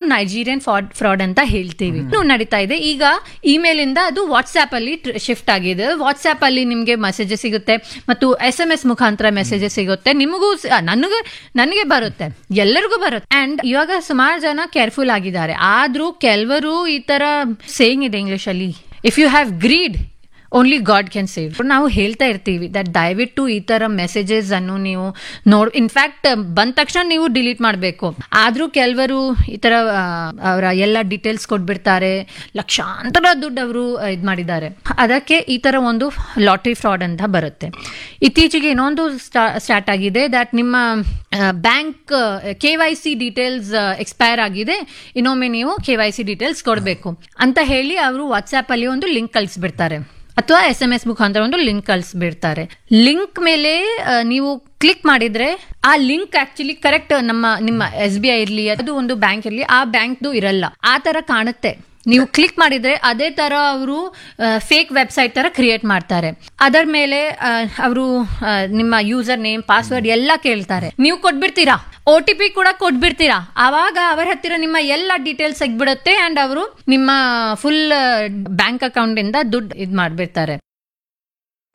Nigerian fraud fraud ಅಂತ ಹೇಳ್ತೀವಿ ಇನ್ನು ನಡೀತಾ ಇದೆ ಈಗ ಇಮೇಲ್ ಇಂದ ಅದು ವಾಟ್ಸ್ಆಪ್ ಅಲ್ಲಿ ಶಿಫ್ಟ್ ಆಗಿದೆ ವಾಟ್ಸ್ಆಪ್ ಅಲ್ಲಿ ನಿಮ್ಗೆ ಮೆಸೇಜಸ್ ಸಿಗುತ್ತೆ ಮತ್ತು ಎಸ್ ಎಂ ಎಸ್ ಮುಖಾಂತರ ಮೆಸೇಜಸ್ ಸಿಗುತ್ತೆ ನಿಮಗೂ ಸ- ನನಗೆ ನನಗೆ ಬರುತ್ತೆ ಎಲ್ಲರಿಗೂ ಬರುತ್ತೆ ಅಂಡ್ ಇವಾಗ ಸುಮಾರು ಜನ ಕೇರ್ಫುಲ್ ಆಗಿದ್ದಾರೆ ಆದ್ರೂ ಕೆಲವರು ಈ ತರ ಸೇಯಿಂಗ್ ಇದೆ ಇಂಗ್ಲಿಷ್ ಅಲ್ಲಿ if you have greed only God can save ನಾವು ಹೇಳ್ತಾ ಇರ್ತೀವಿ ದಟ್ ದಯವಿಟ್ಟು ಈ ತರ ಮೆಸೇಜಸ್ ಅನ್ನು ನೀವು ನೋಡ್ ಇನ್ಫ್ಯಾಕ್ಟ್ ಬಂದ ತಕ್ಷಣ ನೀವು ಡಿಲೀಟ್ ಮಾಡಬೇಕು ಆದ್ರೂ ಕೆಲವರು ಈ ತರ ಅವರ ಎಲ್ಲ ಡೀಟೇಲ್ಸ್ ಕೊಟ್ಬಿಡ್ತಾರೆ ಲಕ್ಷಾಂತರ ದುಡ್ಡು ಅವರು ಇದು ಮಾಡಿದ್ದಾರೆ ಅದಕ್ಕೆ ಈ ತರ ಒಂದು ಲಾಟ್ರಿ ಫ್ರಾಡ್ ಅಂತ ಬರುತ್ತೆ ಇತ್ತೀಚೆಗೆ ಇನ್ನೊಂದು ಸ್ಟಾರ್ಟ್ ಆಗಿದೆ ದಟ್ ನಿಮ್ಮ bank K Y C details expire ಆಗಿದೆ ಇನ್ನೊಮ್ಮೆ ನೀವು ಕೆ ವೈ ಸಿ ಡೀಟೇಲ್ಸ್ ಕೊಡಬೇಕು ಅಂತ ಹೇಳಿ ಅವರು ವಾಟ್ಸ್ಆಪ್ ಅಲ್ಲಿ ಒಂದು ಲಿಂಕ್ ಕಳಿಸ್ಬಿಡ್ತಾರೆ ಅಥವಾ ಎಸ್ ಎಂ ಎಸ್ ಮುಖಾಂತರ ಒಂದು ಲಿಂಕ್ ಕಳಿಸ್ಬಿಡ್ತಾರೆ ಲಿಂಕ್ ಮೇಲೆ ಆ, ನೀವು ಕ್ಲಿಕ್ ಮಾಡಿದ್ರೆ ಆ ಲಿಂಕ್ ಆಕ್ಚುಲಿ ಕರೆಕ್ಟ್ ನಮ್ಮ ನಿಮ್ಮ ಎಸ್ ಬಿ ಐ ಇರ್ಲಿ ಅದು ಒಂದು ಬ್ಯಾಂಕ್ ಇರ್ಲಿ ಆ ಬ್ಯಾಂಕ್ದು ಇರಲ್ಲ ಆ ತರ ಕಾಣುತ್ತೆ ನೀವು ಕ್ಲಿಕ್ ಮಾಡಿದ್ರೆ ಅದೇ ತರ ಅವರು ಫೇಕ್ ವೆಬ್ಸೈಟ್ ತರ ಕ್ರಿಯೇಟ್ ಮಾಡ್ತಾರೆ ಅದರ ಮೇಲೆ ಅವರು ನಿಮ್ಮ ಯೂಸರ್ ನೇಮ್ ಪಾಸ್ವರ್ಡ್ ಎಲ್ಲ ಕೇಳ್ತಾರೆ ನೀವು ಕೊಟ್ಬಿಡ್ತೀರಾ ಒ ಟಿ ಪಿ ಕೂಡ ಕೊಟ್ಬಿಡ್ತೀರಾ ಆವಾಗ ಅವರ ಹತ್ತಿರ ನಿಮ್ಮ ಎಲ್ಲ ಡೀಟೇಲ್ಸ್ ಸಿಗ್ಬಿಡುತ್ತೆ ಅಂಡ್ ಅವರು ನಿಮ್ಮ ಫುಲ್ ಬ್ಯಾಂಕ್ ಅಕೌಂಟ್ ಇಂದ ದುಡ್ಡು ಇದ್ ಮಾಡ್ಬಿಡ್ತಾರೆ